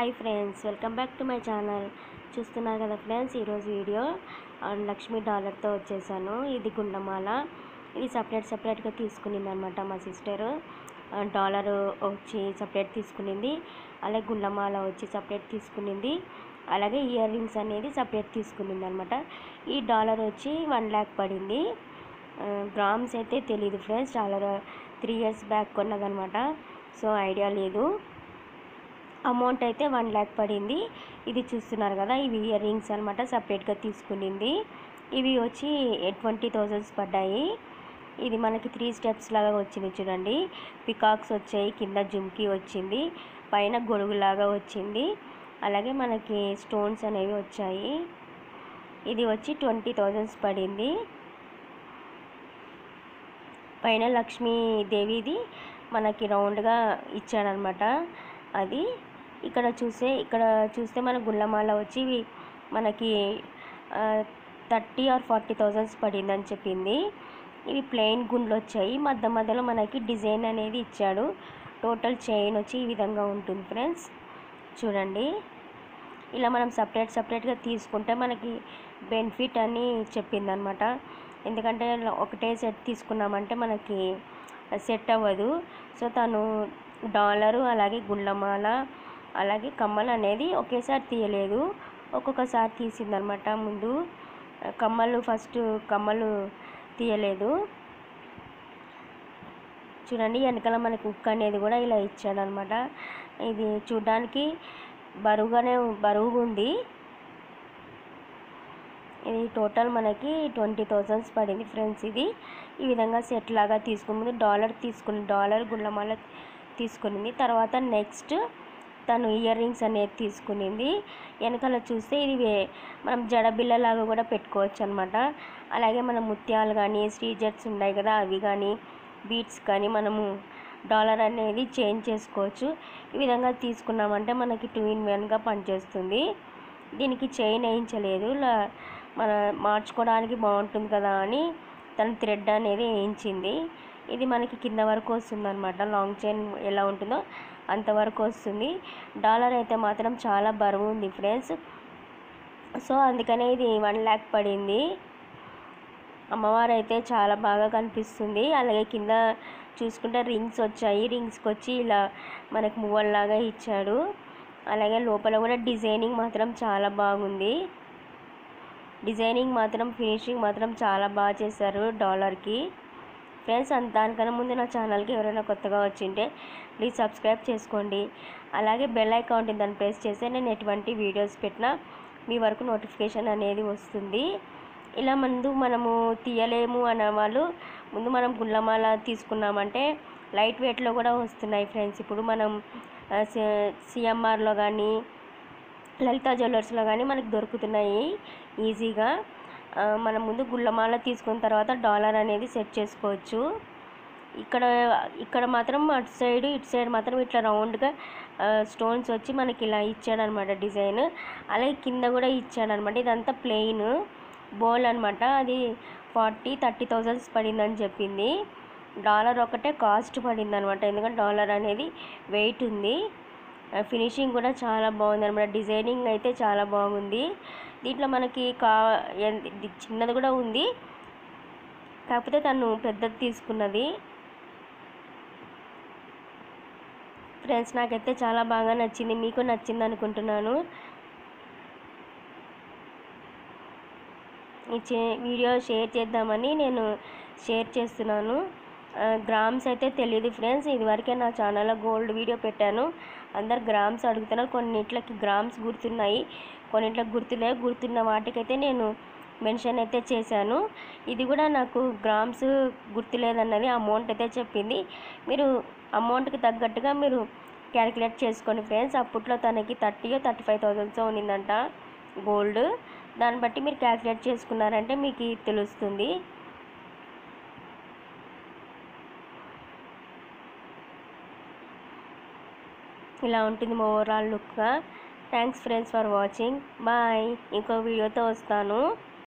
hi friends welcome back to my channel చూస్తున్నారు కదా friends ఈరోజు వీడియో ఆ, లక్ష్మీ డాలర్తో వచ్చేసాను ఇది గుండమాల ఇది సపరేట్ సపరేట్గా తీసుకునింది అనమాట మా సిస్టర్ డాలర్ వచ్చి సపరేట్ తీసుకునింది అలాగే గుండమాల వచ్చి సపరేట్ తీసుకునింది అలాగే ఇయర్ రింగ్స్ అనేది సపరేట్ తీసుకునింది అనమాట ఈ డాలర్ వచ్చి వన్ ల్యాక్ పడింది ఆ, గ్రామ్స్ అయితే తెలియదు friends dollar three years back కొన్నదనమాట సో ఐడియా లేదు అమౌంట్ అయితే వన్ ల్యాక్ పడింది ఇది చూస్తున్నారు కదా ఇవి ఇయర్ రింగ్స్ అనమాట సపరేట్గా తీసుకునింది ఇవి వచ్చి ట్వంటీ థౌజండ్స్ పడ్డాయి ఇది మనకి త్రీ స్టెప్స్ లాగా వచ్చింది చూడండి పికాక్స్ వచ్చాయి కింద జుమ్కి వచ్చింది పైన గొడుగులాగా వచ్చింది అలాగే మనకి స్టోన్స్ అనేవి వచ్చాయి ఇది వచ్చి ట్వంటీ థౌజండ్స్ పడింది పైన లక్ష్మీదేవిది మనకి రౌండ్గా ఇచ్చాడనమాట అది ఇక్కడ చూసే ఇక్కడ చూస్తే మన గుళ్ళమాల వచ్చి ఇవి మనకి థర్టీ ఆర్ ఫార్టీ థౌజండ్స్ పడిందని చెప్పింది ఇవి ప్లెయిన్ గుండ్లు వచ్చాయి మధ్య మధ్యలో మనకి డిజైన్ అనేది ఇచ్చాడు టోటల్ చైన్ వచ్చి ఈ విధంగా ఉంటుంది ఫ్రెండ్స్ చూడండి ఇలా మనం సపరేట్ సపరేట్గా తీసుకుంటే మనకి బెనిఫిట్ అని చెప్పిందనమాట ఎందుకంటే ఇలా ఒకటే సెట్ తీసుకున్నామంటే మనకి సెట్ అవ్వదు సో తను డాలరు అలాగే గుండ్లమాల అలాగే కమ్మలు అనేది ఒకేసారి తీయలేదు ఒక్కొక్కసారి తీసిందనమాట ముందు కమ్మలు ఫస్ట్ కమ్మలు తీయలేదు చూడండి వెనకాల మనకి ఉక్క అనేది కూడా ఇలా ఇచ్చాడనమాట ఇది చూడడానికి బరువుగానే బరువుగా ఉంది ఇది టోటల్ మనకి ట్వంటీ థౌజండ్స్ పడింది ఫ్రెండ్స్ ఇది ఈ విధంగా సెట్ లాగా తీసుకుని డాలర్ తీసుకుని డాలర్ గుండ్లమాల తీసుకునింది తర్వాత నెక్స్ట్ తను ఇయర్ రింగ్స్ అనేది తీసుకునింది వెనకాల చూస్తే ఇది వే- మనం జడబిల్లలాగా కూడా పెట్టుకోవచ్చు అనమాట అలాగే మనం ముత్యాలు కానీ శ్రీజెట్స్ ఉన్నాయి కదా అవి కానీ బీట్స్ కానీ మనము డాలర్ అనేది చేంజ్ చేసుకోవచ్చు ఈ విధంగా తీసుకున్నామంటే మనకి టూ ఇన్ వన్గా పనిచేస్తుంది దీనికి చైన్ వేయించలేదు లా- మన మార్చుకోవడానికి బాగుంటుంది కదా అని తన థ్రెడ్ అనేది వేయించింది ఇది మనకి కింద వరకు వస్తుంది అనమాట లాంగ్ చైన్ ఎలా ఉంటుందో అంతవరకు వస్తుంది డాలర్ అయితే మాత్రం చాలా బరువు ఉంది ఫ్రెండ్స్ సో అందుకనే ఇది వన్ ల్యాక్ పడింది అమ్మవారు అయితే చాలా బాగా కనిపిస్తుంది అలాగే కింద చూసుకుంటే రింగ్స్ వచ్చాయి రింగ్స్కి వచ్చి ఇలా మనకు మువ్వల్లాగా ఇచ్చాడు అలాగే లోపల కూడా డిజైనింగ్ మాత్రం చాలా బాగుంది డిజైనింగ్ మాత్రం ఫినిషింగ్ మాత్రం చాలా బాగా చేశారు డాలర్కి ఫ్రెండ్స్ అంత దానికన్నా ముందు నా ఛానల్కి ఎవరైనా కొత్తగా వచ్చింటే ప్లీజ్ సబ్స్క్రైబ్ చేసుకోండి అలాగే బెల్ ఐకాన్ దాన్ని ప్రెస్ చేస్తే నేను ఎటువంటి వీడియోస్ పెట్టినా మీ వరకు నోటిఫికేషన్ అనేది వస్తుంది ఇలా ముందు మనము తీయలేము అనే వాళ్ళు ముందు మనం గుళ్ళమాల తీసుకున్నామంటే లైట్ వెయిట్లో కూడా వస్తున్నాయి ఫ్రెండ్స్ ఇప్పుడు మనం సిఎంఆర్లో కానీ లలిత జ్యువెలర్స్లో కానీ మనకు దొరుకుతున్నాయి ఈజీగా ఆ, మనం ముందు గుళ్ళమాల తీసుకున్న తర్వాత డాలర్ అనేది సెట్ చేసుకోవచ్చు ఇక్కడ ఇక్కడ మాత్రం అటు సైడ్ ఇటు సైడ్ మాత్రం ఇట్లా రౌండ్గా స్టోన్స్ వచ్చి మనకి ఇలా ఇచ్చాడనమాట డిజైన్ అలాగే కింద కూడా ఇచ్చాడనమాట ఇదంతా ప్లెయిన్ బోల్ అనమాట అది ఫార్టీ థర్టీ థౌజండ్స్ పడిందని చెప్పింది డాలర్ ఒకటే కాస్ట్ పడింది అనమాట ఎందుకంటే డాలర్ అనేది వెయిట్ ఉంది ఫినిషింగ్ కూడా చాలా బాగుంది అనమాట డిజైనింగ్ అయితే చాలా బాగుంది దీంట్లో మనకి కా ఎన్- ఇది చిన్నది కూడా ఉంది కాకపోతే తను పెద్దది తీసుకున్నది ఫ్రెండ్స్ నాకైతే చాలా బాగా నచ్చింది మీకు నచ్చింది అనుకుంటున్నాను ఈ చే వీడియో షేర్ చేద్దామని నేను షేర్ చేస్తున్నాను ఆ, గ్రామ్స్ అయితే తెలియదు ఫ్రెండ్స్ ఇదివరకే నా ఛానల్లో గోల్డ్ వీడియో పెట్టాను అందరు గ్రామ్స్ అడుగుతున్నారు కొన్నిట్లకి గ్రామ్స్ గుర్తున్నాయి కొన్నిట్లకి గుర్తులేవు గుర్తున్న వాటికైతే నేను మెన్షన్ అయితే చేశాను ఇది కూడా నాకు గ్రామ్స్ గుర్తులేదన్నది అమౌంట్ అయితే చెప్పింది మీరు అమౌంట్కి తగ్గట్టుగా మీరు క్యాలిక్యులేట్ చేసుకోండి ఫ్రెండ్స్ అప్పట్లో తనకి థర్టీయో థర్టీ ఫైవ్ థౌజండ్స్ ఉన్నిందంట గోల్డ్ దాన్ని బట్టి మీరు క్యాలిక్యులేట్ చేసుకున్నారంటే మీకు తెలుస్తుంది ఇలా ఉంటుంది ఓవరాల్ లుక్గా thanks friends for watching bye ఇంకో వీడియోతో వస్తాను